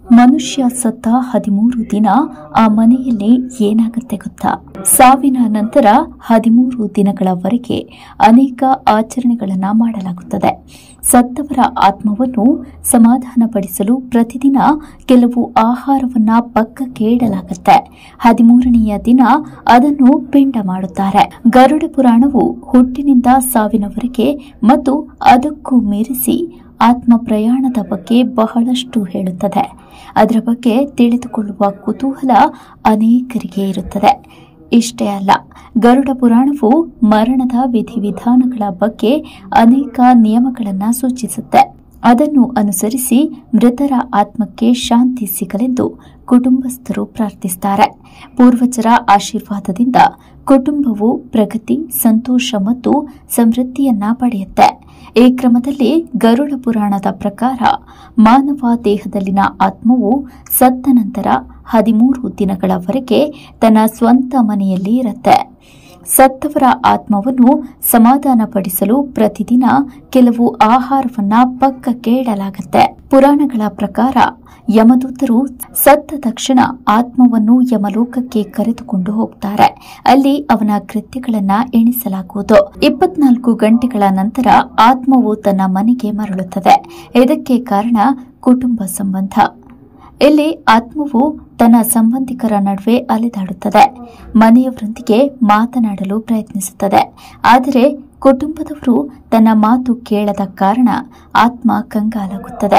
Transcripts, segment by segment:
ಮನುಷ್ಯ ಸತ್ತ ಹದಿಮೂರು ದಿನ ಆ ಮನೆಯಲ್ಲಿ ಏನಾಗುತ್ತೆ ಗೊತ್ತಾ ಸಾವಿನ ನಂತರ ಹದಿಮೂರು ದಿನಗಳವರೆಗೆ ಅನೇಕ ಆಚರಣೆಗಳನ್ನ ಮಾಡಲಾಗುತ್ತದೆ ಸತ್ತವರ ಆತ್ಮವನ್ನು ಸಮಾಧಾನಪಡಿಸಲು ಪ್ರತಿದಿನ ಕೆಲವು ಆಹಾರವನ್ನ ಪಕ್ಕಕ್ಕೆ ಇಡಲಾಗುತ್ತೆ ಹದಿಮೂರನೆಯ ದಿನ ಅದನ್ನು ಪಿಂಡ ಮಾಡುತ್ತಾರೆ ಗರುಡ ಪುರಾಣವು ಹುಟ್ಟಿನಿಂದ ಸಾವಿನವರೆಗೆ ಮತ್ತು ಅದಕ್ಕೂ ಮೀರಿಸಿ ಆತ್ಮ ಪ್ರಯಾಣದ ಬಗ್ಗೆ ಬಹಳಷ್ಟು ಹೇಳುತ್ತದೆ ಅದರ ಬಗ್ಗೆ ತಿಳಿದುಕೊಳ್ಳುವ ಕುತೂಹಲ ಅನೇಕರಿಗೆ ಇರುತ್ತದೆ ಇಷ್ಟೇ ಅಲ್ಲ ಗರುಡ ಪುರಾಣವು ಮರಣದ ವಿಧಿವಿಧಾನಗಳ ಬಗ್ಗೆ ಅನೇಕ ನಿಯಮಗಳನ್ನು ಸೂಚಿಸುತ್ತೆ ಅದನ್ನು ಅನುಸರಿಸಿ ಮೃತರ ಆತ್ಮಕ್ಕೆ ಶಾಂತಿ ಸಿಗಲೆಂದು ಕುಟುಂಬಸ್ಥರು ಪ್ರಾರ್ಥಿಸುತ್ತಾರೆ ಪೂರ್ವಜರ ಆಶೀರ್ವಾದದಿಂದ ಕುಟುಂಬವು ಪ್ರಗತಿ ಸಂತೋಷ ಮತ್ತು ಸಮೃದ್ಧಿಯನ್ನ ಪಡೆಯುತ್ತೆ ಈ ಕ್ರಮದಲ್ಲಿ ಗರುಡ ಪುರಾಣದ ಪ್ರಕಾರ ಮಾನವ ದೇಹದಲ್ಲಿನ ಆತ್ಮವು ಸತ್ತ ನಂತರ ಹದಿಮೂರು ದಿನಗಳವರೆಗೆ ತನ್ನ ಸ್ವಂತ ಮನೆಯಲ್ಲಿ ಇರುತ್ತೆ ಸತ್ತವರ ಆತ್ಮವನ್ನು ಸಮಾಧಾನಪಡಿಸಲು ಪ್ರತಿದಿನ ಕೆಲವು ಆಹಾರವನ್ನ ಪಕ್ಕಕ್ಕೆ ಇಡಲಾಗುತ್ತೆ ಪುರಾಣಗಳ ಪ್ರಕಾರ ಯಮದೂತರು ಸತ್ತ ತಕ್ಷಣ ಆತ್ಮವನ್ನು ಯಮಲೋಕಕ್ಕೆ ಕರೆದುಕೊಂಡು ಹೋಗ್ತಾರೆ ಅಲ್ಲಿ ಅವನ ಕೃತ್ಯಗಳನ್ನ ಎಣಿಸಲಾಗುವುದು ಇಪ್ಪತ್ನಾಲ್ಕು ಗಂಟೆಗಳ ನಂತರ ಆತ್ಮವು ತನ್ನ ಮನೆಗೆ ಮರಳುತ್ತದೆ ಇದಕ್ಕೆ ಕಾರಣ ಕುಟುಂಬ ಸಂಬಂಧ ಇಲ್ಲಿ ಆತ್ಮವು ತನ್ನ ಸಂಬಂಧಿಕರ ನಡುವೆ ಅಲೆದಾಡುತ್ತದೆ ಮನೆಯವರೊಂದಿಗೆ ಮಾತನಾಡಲು ಪ್ರಯತ್ನಿಸುತ್ತದೆ ಆದರೆ ಕುಟುಂಬದವರು ತನ್ನ ಮಾತು ಕೇಳದ ಕಾರಣ ಆತ್ಮ ಕಂಗಾಲಾಗುತ್ತದೆ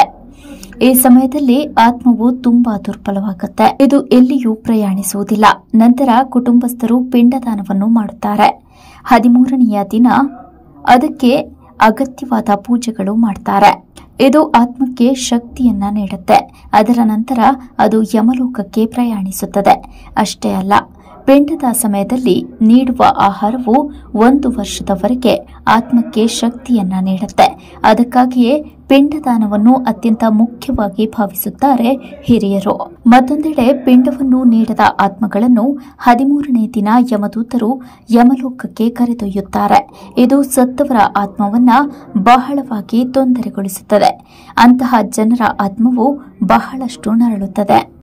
ಈ ಸಮಯದಲ್ಲಿ ಆತ್ಮವು ತುಂಬಾ ದುರ್ಬಲವಾಗುತ್ತೆ ಇದು ಎಲ್ಲಿಯೂ ಪ್ರಯಾಣಿಸುವುದಿಲ್ಲ ನಂತರ ಕುಟುಂಬಸ್ಥರು ಪಿಂಡದಾನವನ್ನು ಮಾಡುತ್ತಾರೆ ಹದಿಮೂರನೆಯ ದಿನ ಅದಕ್ಕೆ ಅಗತ್ಯವಾದ ಪೂಜೆಗಳು ಮಾಡ್ತಾರೆ ಇದು ಆತ್ಮಕ್ಕೆ ಶಕ್ತಿಯನ್ನ ನೀಡುತ್ತೆ ಅದರ ನಂತರ ಅದು ಯಮಲೋಕಕ್ಕೆ ಪ್ರಯಾಣಿಸುತ್ತದೆ ಅಷ್ಟೇ ಅಲ್ಲ ಪಿಂಡದ ಸಮಯದಲ್ಲಿ ನೀಡುವ ಆಹಾರವು ಒಂದು ವರ್ಷದವರೆಗೆ ಆತ್ಮಕ್ಕೆ ಶಕ್ತಿಯನ್ನ ನೀಡುತ್ತೆ ಅದಕ್ಕಾಗಿಯೇ ಪಿಂಡದಾನವನ್ನು ಅತ್ಯಂತ ಮುಖ್ಯವಾಗಿ ಭಾವಿಸುತ್ತಾರೆ ಹಿರಿಯರು ಮತ್ತೊಂದೆಡೆ ಪಿಂಡವನ್ನು ನೀಡದ ಆತ್ಮಗಳನ್ನು ಹದಿಮೂರನೇ ದಿನ ಯಮದೂತರು ಯಮಲೋಕಕ್ಕೆ ಕರೆದೊಯ್ಯುತ್ತಾರೆ ಇದು ಸತ್ತವರ ಆತ್ಮವನ್ನ ಬಹಳವಾಗಿ ತೊಂದರೆಗೊಳಿಸುತ್ತದೆ ಅಂತಹ ಜನರ ಆತ್ಮವು ಬಹಳಷ್ಟು ನರಳುತ್ತದೆ